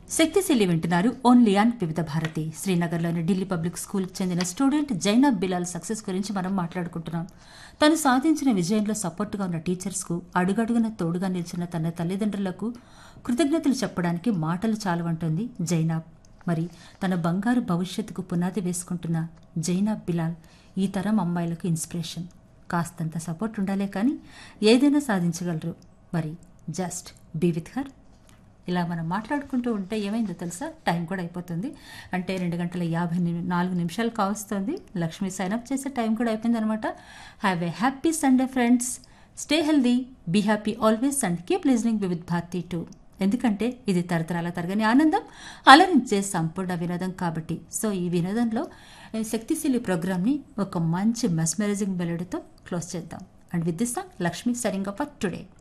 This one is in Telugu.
శక్తిశీలి వింటున్నారు ఓన్లీ ఆన్ వివిధ భారతి శ్రీనగర్లోని ఢిల్లీ పబ్లిక్ స్కూల్కి చెందిన స్టూడెంట్ జైనబ్ బిలాల్ సక్సెస్ గురించి మనం మాట్లాడుకుంటున్నాం తను సాధించిన విజయంలో సపోర్టుగా ఉన్న టీచర్స్కు అడుగడుగున తోడుగా నిలిచిన తన తల్లిదండ్రులకు కృతజ్ఞతలు చెప్పడానికి మాటలు చాలవంటుంది జైనాబ్ మరి తన బంగారు భవిష్యత్తుకు పునాది వేసుకుంటున్న జైనాబ్ బిలాల్ ఈ తరం అమ్మాయిలకు ఇన్స్పిరేషన్ కాస్తంత సపోర్ట్ ఉండాలే కానీ ఏదైనా సాధించగలరు మరి జస్ట్ బీ విత్ హర్ ఇలా మనం మాట్లాడుకుంటూ ఉంటే ఏమైందో తెలుసా టైం కూడా అయిపోతుంది అంటే రెండు గంటల యాభై నిమి- నాలుగు నిమిషాలు కావస్తుంది లక్ష్మి సైన్అప్ చేసే టైం కూడా అయిపోయింది అనమాట have a happy Sunday friends stay healthy be happy always and keep listening with Bharati too ఎందుకంటే ఇది తరతరాల తరగని ఆనందం అలరించే సంపూర్ణ వినోదం కాబట్టి సో ఈ వినోదంలో ఏ, శక్తిశీలి ప్రోగ్రామ్ని ఒక మంచి మెస్మరైజింగ్ మెలడీతో క్లోజ్ చేద్దాం and with this Lakshmi signing for today